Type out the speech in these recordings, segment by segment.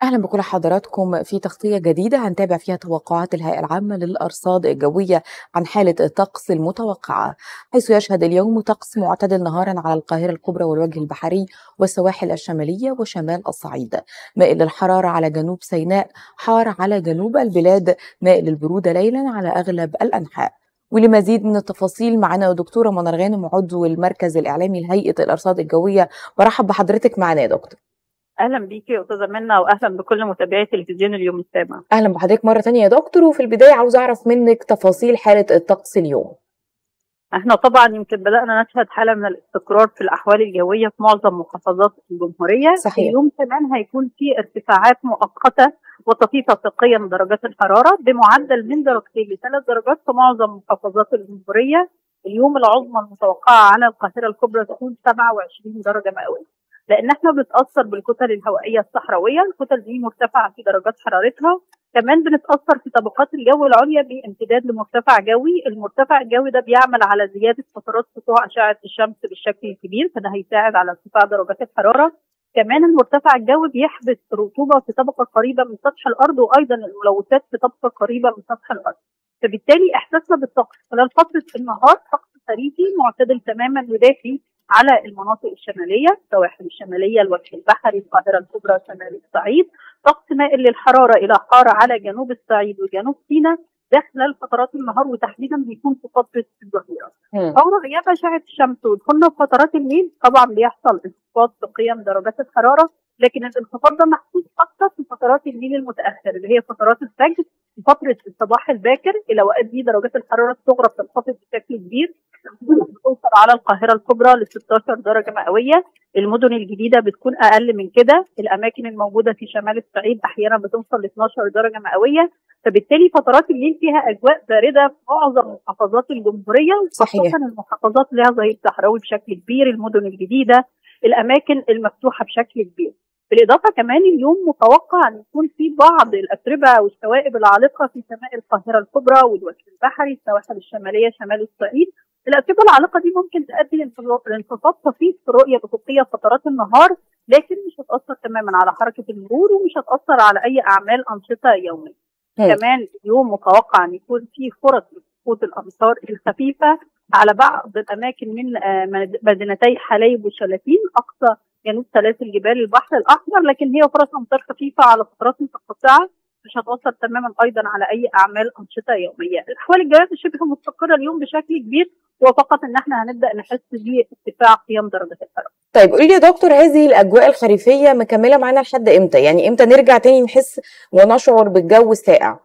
أهلا بكل حضراتكم في تغطية جديدة هنتابع فيها توقعات الهيئة العامة للأرصاد الجوية عن حالة الطقس المتوقعة حيث يشهد اليوم طقس معتدل نهارا على القاهرة الكبرى والوجه البحري والسواحل الشمالية وشمال الصعيد مائل للحرارة على جنوب سيناء حار على جنوب البلاد مائل البرودة ليلا على أغلب الأنحاء ولمزيد من التفاصيل معنا دكتورة منار غانم عضو المركز الإعلامي لهيئة الأرصاد الجوية برحب بحضرتك معنا يا دكتور اهلا بيكي يا استاذه منى واهلا بكل متابعي تلفزيون اليوم السابع اهلا بحضرتك مره تانية يا دكتور وفي البدايه عاوز اعرف منك تفاصيل حاله الطقس اليوم احنا طبعا يمكن بدانا نشهد حاله من الاستقرار في الاحوال الجويه في معظم محافظات الجمهوريه صحيح. اليوم كمان هيكون في ارتفاعات مؤقته وطفيفه في قيم درجات الحراره بمعدل من درجتين لثلاث درجات في معظم محافظات الجمهوريه اليوم العظمى المتوقعه على القاهره الكبرى تكون 27 درجه مئويه لان احنا بنتاثر بالكتل الهوائيه الصحراويه الكتل دي مرتفعه في درجات حرارتها كمان بنتاثر في طبقات الجو العليا بامتداد لمرتفع جوي المرتفع الجوي ده بيعمل على زياده فترات سطوع اشعه الشمس بالشكل الكبير فده هيساعد على ارتفاع درجات الحراره كمان المرتفع الجوي بيحبس رطوبه في طبقه قريبه من سطح الارض وايضا الملوثات في طبقه قريبه من سطح الارض فبالتالي احساسنا بالطقس خلال فتره النهار طقس خريفي معتدل تماما ودافي على المناطق الشماليه السواحل الشماليه الوجه البحري القاهره الكبرى شمال الصعيد طقس مائل للحراره الى حاره على جنوب الصعيد وجنوب سيناء ده خلال فترات النهار وتحديدا بيكون في فتره الظهيره. فور غياب اشعه الشمس ودخولنا في فترات الليل طبعا بيحصل انخفاض في قيم درجات الحراره لكن الانخفاض ده محسوس اكثر في فترات الليل المتاخر اللي هي فترات الفجر في فتره الصباح الباكر الى اوقات دي درجات الحراره الصغرى بتنخفض بشكل كبير بتوصل على القاهره الكبرى ل 16 درجه مئويه المدن الجديده بتكون اقل من كده الاماكن الموجوده في شمال الصعيد احيانا بتوصل ل 12 درجه مئويه فبالتالي فترات الليل فيها اجواء بارده في معظم محافظات الجمهوريه صحيح. خاصه المحافظات اللي لها ظهير صحراوي بشكل كبير المدن الجديده الاماكن المفتوحه بشكل كبير بالاضافه كمان اليوم متوقع ان يكون في بعض الاتربه والشوائب العالقه في سماء القاهره الكبرى والوجه البحري السواحل الشماليه شمال الصعيد الاتربه العالقه دي ممكن تؤدي لانخفاض طفيف في الرؤيه الافقيه فترات النهار لكن مش هتاثر تماما على حركه المرور ومش هتاثر على اي اعمال انشطه يوميه. كمان اليوم متوقع ان يكون في فرص لسقوط الامطار الخفيفه على بعض الاماكن من مدينتي حلايب وشلاتين اقصى جنوب سلاسل جبال البحر الاحمر لكن هي فرص امطار خفيفه على فترات متقطعه مش هتاثر تماما ايضا على اي اعمال انشطه يوميه، الاحوال الجويه شبه مستقره اليوم بشكل كبير هو فقط ان احنا هنبدا نحس بارتفاع قيم درجه الحراره. طيب قولي لي يا دكتور هذه الاجواء الخريفيه مكمله معانا لحد امتى؟ يعني امتى نرجع تاني نحس ونشعر بالجو الساقع؟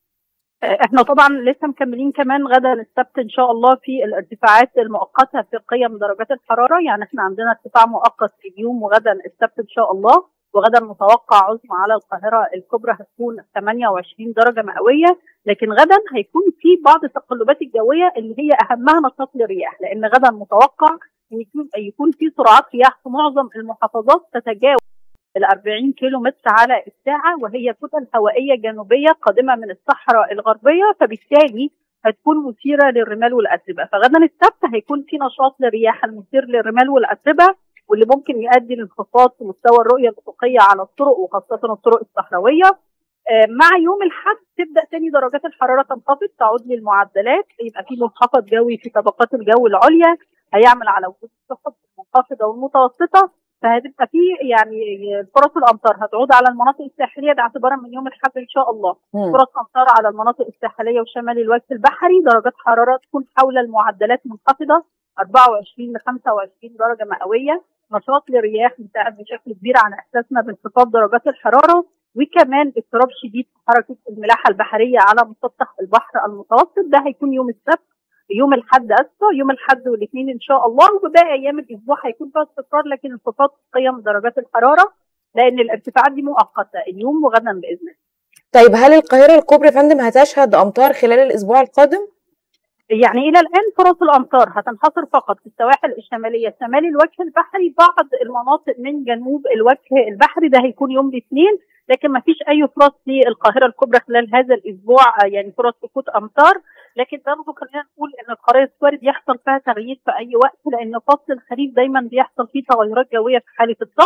احنا طبعا لسه مكملين كمان غدا السبت ان شاء الله في الارتفاعات المؤقته في قيم درجات الحراره يعني احنا عندنا ارتفاع مؤقت في اليوم وغدا السبت ان شاء الله وغدا متوقع عظمى على القاهره الكبرى هتكون 28 درجه مئويه لكن غدا هيكون في بعض التقلبات الجويه اللي هي اهمها نشاط الرياح لان غدا متوقع ان يكون يكون في سرعات رياح في معظم المحافظات تتجاوز ال 40 كيلو متر على الساعة وهي كتل هوائية جنوبية قادمة من الصحراء الغربية فبالتالي هتكون مثيرة للرمال والأتربة فغدا السبت هيكون في نشاط للرياح المثير للرمال والأتربة واللي ممكن يؤدي لانخفاض في مستوى الرؤية الأفقية على الطرق وخاصة الطرق الصحراوية مع يوم الحد تبدا تاني درجات الحراره تنخفض تعود للمعدلات يبقى في منخفض جوي في طبقات الجو العليا هيعمل على وجود السحب المنخفضه والمتوسطه فهتبقى في يعني فرص الامطار هتعود على المناطق الساحليه ده اعتبارا من يوم الاحد ان شاء الله مم. فرص امطار على المناطق الساحليه وشمال الوجه البحري درجات حراره تكون حول المعدلات منخفضه 24 ل 25 درجه مئويه نشاط للرياح بيساعد بشكل كبير على احساسنا بانخفاض درجات الحراره وكمان اضطراب شديد في حركه الملاحه البحريه على مسطح البحر المتوسط ده هيكون يوم السبت يوم الاحد اسفه يوم الاحد والاثنين ان شاء الله وباقي ايام الاسبوع هيكون فيها استقرار لكن انخفاض قيم درجات الحراره لان الارتفاعات دي مؤقته اليوم وغدا باذن الله. طيب هل القاهره الكبرى يا فندم هتشهد امطار خلال الاسبوع القادم؟ يعني الى الان فرص الامطار هتنحصر فقط في السواحل الشماليه شمال الوجه البحري بعض المناطق من جنوب الوجه البحري ده هيكون يوم الاثنين لكن ما فيش اي فرص للقاهره الكبرى خلال هذا الاسبوع يعني فرص سقوط امطار لكن برضه خلينا نقول ان القريه وارد يحصل فيها تغيير في اي وقت لان فصل الخريف دايما بيحصل فيه تغيرات جويه في حاله الطقس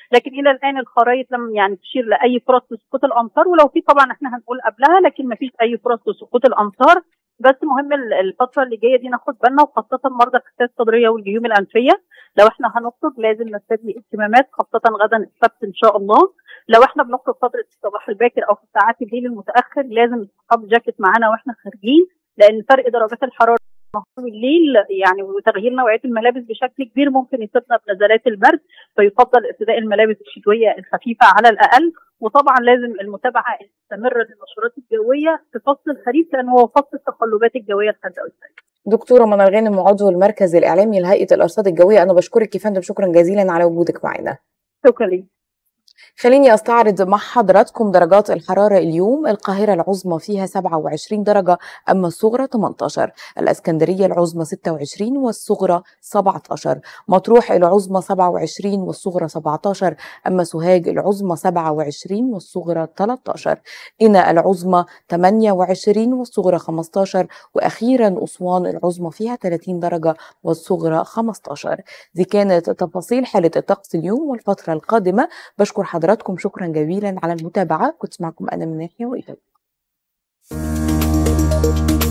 لكن الى الان الخرائط لم يعني تشير لاي فرص لسقوط الامطار ولو في طبعا احنا هنقول قبلها لكن ما فيش اي فرص لسقوط الامطار بس مهم الفتره اللي جايه دي ناخد بالنا وخاصه مرضى الحساسيه الصدريه والجيوب الانفيه لو احنا هنخرج لازم نستدعي اهتمامات خاصه غدا السبت ان شاء الله لو احنا بنخرج فتره الصباح الباكر او في ساعات الليل المتاخر لازم نسحب جاكيت معانا واحنا خارجين لان فرق درجات الحراره الليل يعني وتغيير نوعيه الملابس بشكل كبير ممكن يصيبنا بنزلات البرد فيفضل ارتداء الملابس الشتويه الخفيفه على الاقل وطبعا لازم المتابعه المستمره للنشرات الجويه في فصل الخريف لان هو فصل التقلبات الجويه الحاده والسريعه. دكتوره منى الغانم عضو المركز الاعلامي لهيئه الارصاد الجويه انا بشكرك يا فندم شكرا جزيلا على وجودك معنا. شكرا لك. خليني استعرض مع حضراتكم درجات الحرارة اليوم القاهرة العظمى فيها 27 درجة أما الصغرى 18 الأسكندرية العظمى 26 والصغرى 17 مطروح العظمى 27 والصغرى 17 أما سوهاج العظمى 27 والصغرى 13 قنا العظمى 28 والصغرى 15 وأخيرا أسوان العظمى فيها 30 درجة والصغرى 15 دي كانت تفاصيل حالة الطقس اليوم والفترة القادمة بشكر حضراتكم شكرا جزيلا على المتابعة كنت معكم أنا من ناحية وإيجابي